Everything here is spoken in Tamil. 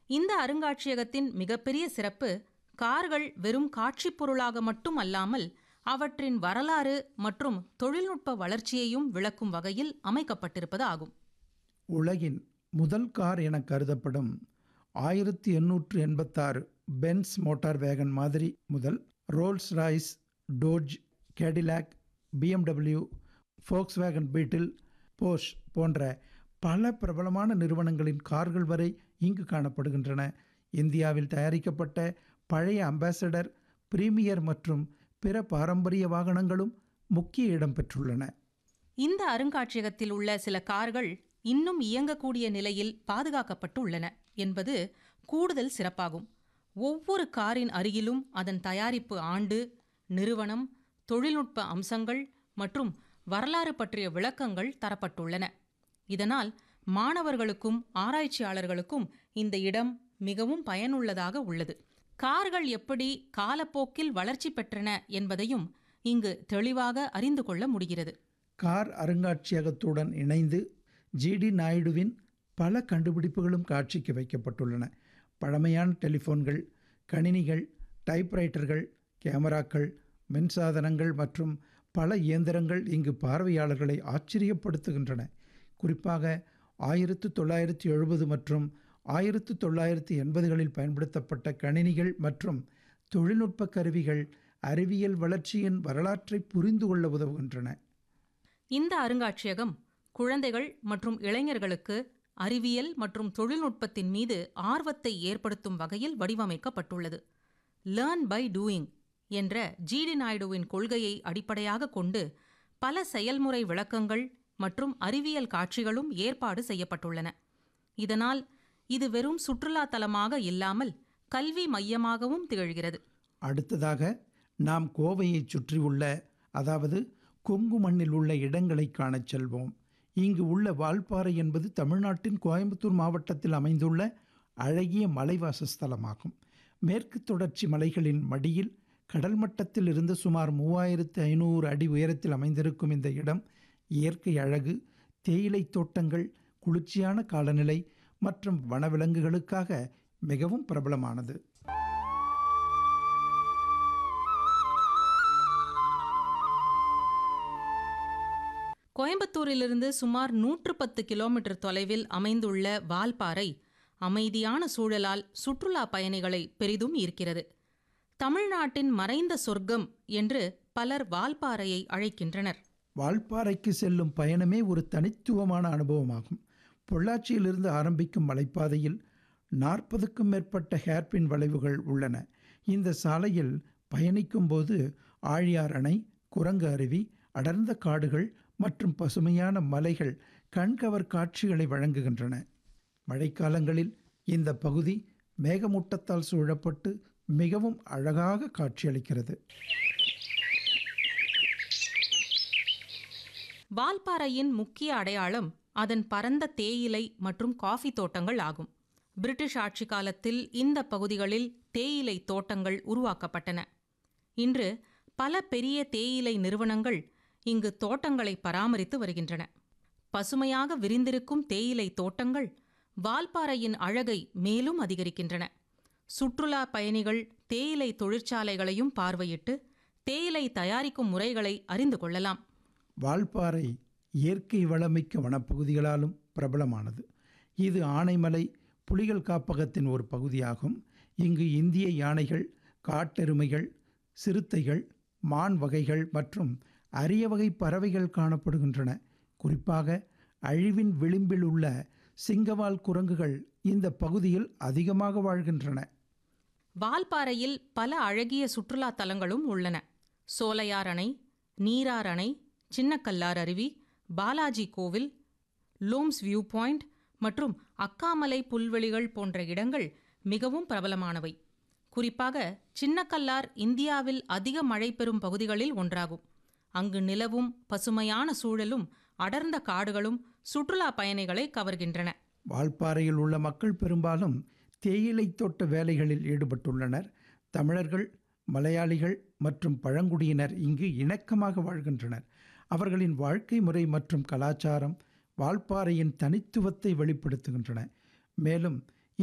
இந்த அருங்காட்சியகத்தின் மிகப்பெரிய சிறப்பு கார்கள் வெறும் காட்சிப் பொருளாக மட்டும் அல்லாமல் அவற்றின் வரலாறு மற்றும் தொழில்நுட்ப வளர்ச்சியையும் விளக்கும் வகையில் அமைக்கப்பட்டிருப்பது ஆகும் உலகின் முதல் கார் என கருதப்படும் ஆயிரத்தி எண்ணூற்று எண்பத்தாறு பென்ஸ் மோட்டார் வேகன் மாதிரி முதல் Rolls Royce Dodge Cadillac BMW Volkswagen Beetle Bosch போன்ற பல பிரபலமான நிறுவனங்களின் கார்கள் வரை இங்கு காணப்படுகின்றன இந்தியாவில் தயாரிக்கப்பட்ட பழைய அம்பாசடர் பிரீமியர் மற்றும் பிற பாரம்பரிய வாகனங்களும் முக்கிய இடம் பெற்றுள்ளன இந்த அருங்காட்சியகத்தில் உள்ள சில கார்கள் இன்னும் இயங்கக்கூடிய நிலையில் பாதுகாக்கப்பட்டு உள்ளன என்பது கூடுதல் சிறப்பாகும் ஒவ்வொரு காரின் அருகிலும் அதன் தயாரிப்பு ஆண்டு நிறுவனம் தொழில்நுட்ப அம்சங்கள் மற்றும் வரலாறு பற்றிய விளக்கங்கள் தரப்பட்டுள்ளன இதனால் மாணவர்களுக்கும் ஆராய்ச்சியாளர்களுக்கும் இந்த இடம் மிகவும் பயனுள்ளதாக உள்ளது கார்கள் எப்படி காலப்போக்கில் வளர்ச்சி பெற்றன என்பதையும் இங்கு தெளிவாக அறிந்து கொள்ள முடிகிறது கார் அருங்காட்சியகத்துடன் இணைந்து ஜிடி நாயுடுவின் பல கண்டுபிடிப்புகளும் காட்சிக்கு வைக்கப்பட்டுள்ளன பழமையான டெலிஃபோன்கள் கணினிகள் டைப்ரைட்டர்கள் கேமராக்கள் மின்சாதனங்கள் மற்றும் பல இயந்திரங்கள் இங்கு பார்வையாளர்களை ஆச்சரியப்படுத்துகின்றன குறிப்பாக ஆயிரத்து தொள்ளாயிரத்தி எழுபது மற்றும் ஆயிரத்து தொள்ளாயிரத்தி எண்பதுகளில் பயன்படுத்தப்பட்ட கணினிகள் மற்றும் தொழில்நுட்ப கருவிகள் அறிவியல் வளர்ச்சியின் வரலாற்றை புரிந்து கொள்ள உதவுகின்றன இந்த அருங்காட்சியகம் குழந்தைகள் மற்றும் இளைஞர்களுக்கு அறிவியல் மற்றும் தொழில்நுட்பத்தின் மீது ஆர்வத்தை ஏற்படுத்தும் வகையில் வடிவமைக்கப்பட்டுள்ளது லேர்ன் பை டூயிங் என்ற ஜிடி நாயுடுவின் கொள்கையை அடிப்படையாக கொண்டு பல செயல்முறை விளக்கங்கள் மற்றும் அறிவியல் காட்சிகளும் ஏற்பாடு செய்யப்பட்டுள்ளன இதனால் இது வெறும் சுற்றுலா தலமாக இல்லாமல் கல்வி மையமாகவும் திகழ்கிறது அடுத்ததாக நாம் கோவையைச் சுற்றியுள்ள அதாவது கொங்கு மண்ணில் உள்ள இடங்களை காணச் செல்வோம் இங்கு உள்ள வால்பாறை என்பது தமிழ்நாட்டின் கோயம்புத்தூர் மாவட்டத்தில் அமைந்துள்ள அழகிய மலைவாசஸ்தலமாகும் மேற்கு தொடர்ச்சி மலைகளின் மடியில் கடல் மட்டத்தில் இருந்து சுமார் மூவாயிரத்து ஐநூறு அடி உயரத்தில் அமைந்திருக்கும் இந்த இடம் இயற்கை அழகு தேயிலை தோட்டங்கள் குளிர்ச்சியான காலநிலை மற்றும் வனவிலங்குகளுக்காக மிகவும் பிரபலமானது கோயம்புத்தூரிலிருந்து சுமார் நூற்று பத்து கிலோமீட்டர் தொலைவில் அமைந்துள்ள வால்பாறை அமைதியான சூழலால் சுற்றுலா பயணிகளை பெரிதும் ஈர்க்கிறது தமிழ்நாட்டின் மறைந்த சொர்க்கம் என்று பலர் வால்பாறையை அழைக்கின்றனர் வால்பாறைக்கு செல்லும் பயணமே ஒரு தனித்துவமான அனுபவமாகும் பொள்ளாச்சியிலிருந்து ஆரம்பிக்கும் மலைப்பாதையில் நாற்பதுக்கும் மேற்பட்ட ஹேர்பின் வளைவுகள் உள்ளன இந்த சாலையில் பயணிக்கும்போது ஆழியார் அணை குரங்கு அருவி அடர்ந்த காடுகள் மற்றும் பசுமையான மலைகள் கண்கவர் காட்சிகளை வழங்குகின்றன மழைக்காலங்களில் இந்த பகுதி மேகமூட்டத்தால் சூழப்பட்டு மிகவும் அழகாக காட்சியளிக்கிறது வால்பாறையின் முக்கிய அடையாளம் அதன் பரந்த தேயிலை மற்றும் காஃபி தோட்டங்கள் ஆகும் பிரிட்டிஷ் ஆட்சி காலத்தில் இந்த பகுதிகளில் தேயிலை தோட்டங்கள் உருவாக்கப்பட்டன இன்று பல பெரிய தேயிலை நிறுவனங்கள் இங்கு தோட்டங்களை பராமரித்து வருகின்றன பசுமையாக விரிந்திருக்கும் தேயிலை தோட்டங்கள் வால்பாறையின் அழகை மேலும் அதிகரிக்கின்றன சுற்றுலா பயணிகள் தேயிலை தொழிற்சாலைகளையும் பார்வையிட்டு தேயிலை தயாரிக்கும் முறைகளை அறிந்து கொள்ளலாம் வால்பாறை இயற்கை வளமிக்க வனப்பகுதிகளாலும் பிரபலமானது இது ஆனைமலை புலிகள் காப்பகத்தின் ஒரு பகுதியாகும் இங்கு இந்திய யானைகள் காட்டெருமைகள் சிறுத்தைகள் மான் வகைகள் மற்றும் அரிய வகை பறவைகள் காணப்படுகின்றன குறிப்பாக அழிவின் விளிம்பில் உள்ள சிங்கவால் குரங்குகள் இந்த பகுதியில் அதிகமாக வாழ்கின்றன வால்பாறையில் பல அழகிய சுற்றுலா தலங்களும் உள்ளன சோலையார் அணை நீரார் அணை சின்னக்கல்லார் அருவி பாலாஜி கோவில் லோம்ஸ் வியூ பாயிண்ட் மற்றும் அக்காமலை புல்வெளிகள் போன்ற இடங்கள் மிகவும் பிரபலமானவை குறிப்பாக சின்னக்கல்லார் இந்தியாவில் அதிக மழை பெறும் பகுதிகளில் ஒன்றாகும் அங்கு நிலவும் பசுமையான சூழலும் அடர்ந்த காடுகளும் சுற்றுலா பயணிகளை கவர்கின்றன வால்பாறையில் உள்ள மக்கள் பெரும்பாலும் தேயிலை தோட்ட வேலைகளில் ஈடுபட்டுள்ளனர் தமிழர்கள் மலையாளிகள் மற்றும் பழங்குடியினர் இங்கு இணக்கமாக வாழ்கின்றனர் அவர்களின் வாழ்க்கை முறை மற்றும் கலாச்சாரம் வால்பாறையின் தனித்துவத்தை வெளிப்படுத்துகின்றன மேலும்